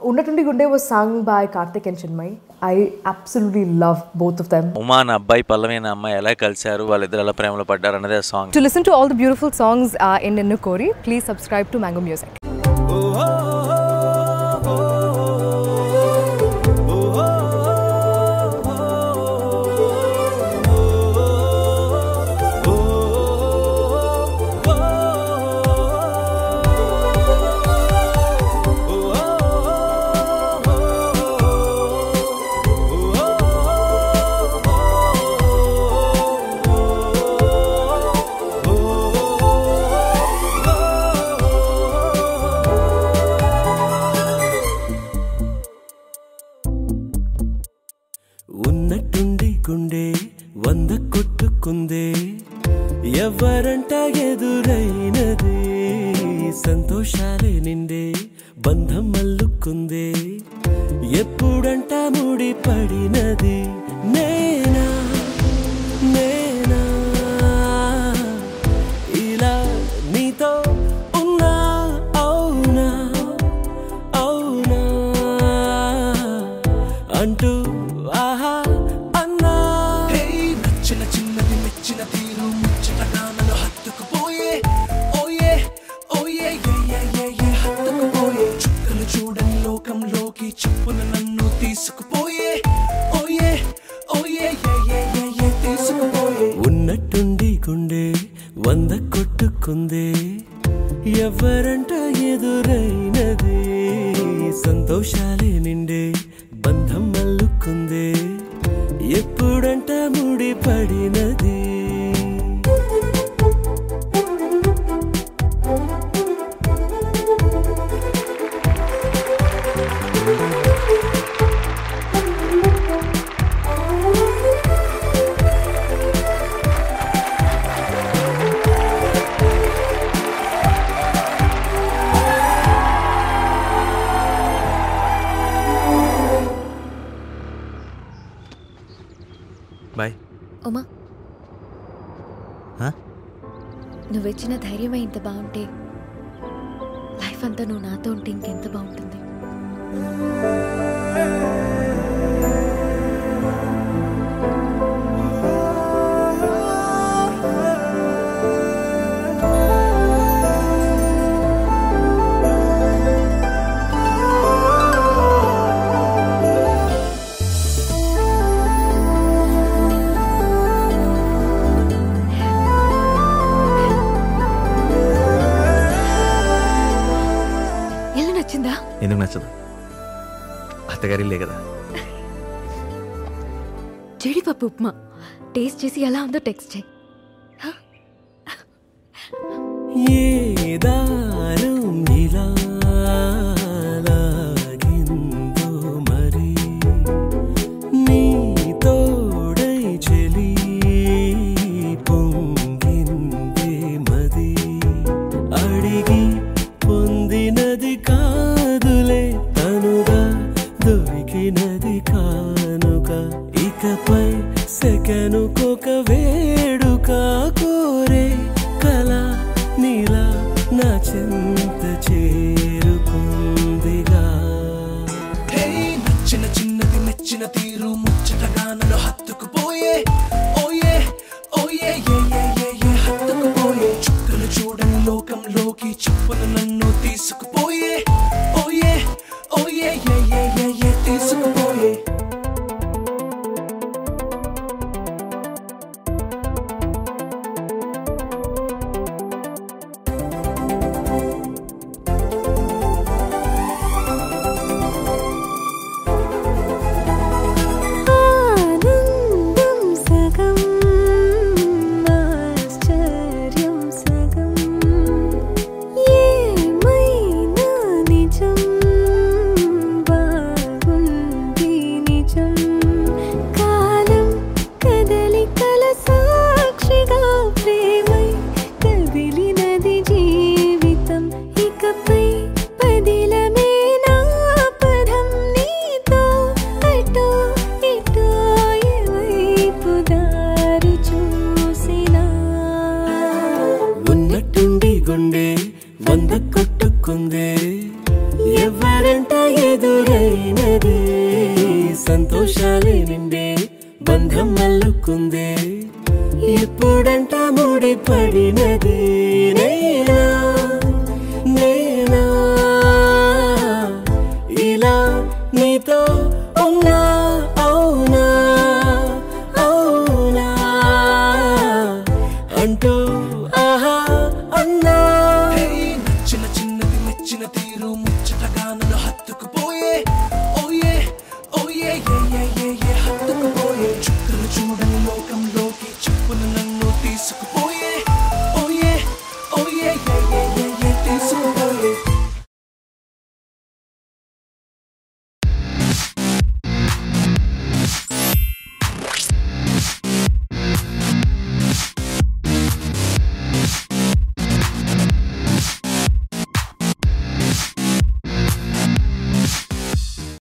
Unnatundi Gunde was sung by Karthik and Chinmay. I absolutely love both of them. Uma నా అబ్బాయి పల్లవి నా అమ్మాయి ఎలా కలిశారు వాళ్ళిద్దరు ఎలా ప్రేమలో పడ్డారు అన్నదే song To listen to all the beautiful songs uh, in Ninnu Kori, please subscribe to Mango Music. ఉన్నట్టుండి గుండె వంద కొట్టుకుందే ఎవరంట ఎదురైనది సంతోషాలే నిండే బంధం అల్లుకుందే ఎప్పుడంట ముడి పడినది నేనా నేనా ఇలా నీతో ఉన్నా అవునా అవునా అంటూ ఆహా అన్నా నచ్చిన చిన్నది మెచ్చిన తీరు ముచ్చటగా నన్ను హత్తుకుపోయే ఓయే ఓయే ఏ ఏ ఏ ఏ హత్తుకుపోయే చుక్కలు చూడని లోకంలోకి చెప్పున నన్ను తీసుకుపోయే ఓయే ఓయే ఏ ఏ ఏ ఏ తీసుకుపోయే ఉన్నట్టుండి గుండె వంద కొట్టుకుందే ఎవరంట ఎదురైనది సంతోషాలే నిండే బంధం అల్లుకుందే ఎప్పుడంట ముడి పడినది బాయ్ ఉమా నువ్విచ్చిన ధైర్యమే ఇంత బాగుంటే లైఫ్ అంతా నువ్వు నాతో ఉంటే ఇంకెంత బాగుంటుంది ఇల్లు నచ్చిందా ఎందుకు నచ్చదు అత్తగారిలే కదా జీడిపప్పు ఉప్మా టేస్ట్ చేసి ఎలా ఉందో టెక్స్ట్ చేయి ఏ దారం ఇలా లాగిందో మరి నీ తోడై చెలి పొంగిందే మది అడిగి పొందినది కాదులే తనుగా దొరికినది కానుక ఇకపై సెకనుకొక వేడుక కోరే కళ నీలా నా చెంత చేరుకుందిగా హే నచ్చిన చిన్నది మెచ్చిన తీరు ముచ్చటగా నన్ను హత్తుకుపోయే ఓయే ఓయే ఏ ఏ ఏ ఏ హత్తుకుపోయే చుక్కలు చూడని లోకంలోకి చెప్పున నన్ను తీసుకుపోయే ఓయే ఓయే ఏ ఏ ఏ ఏ తీసుకుపోయే ఆనందం సగం ఆశ్చర్యం సగం ఏమైనా నిజం బాగుంది నిజం కాలం కదలికల సాక్షిగా ప్రేమై కదిలినది జీవితం ఇకపై పదిలమే నా పదం నీతో అటో ఇటో ఎవైపు దారి చూసినా ఉన్నట్టుండి గుండె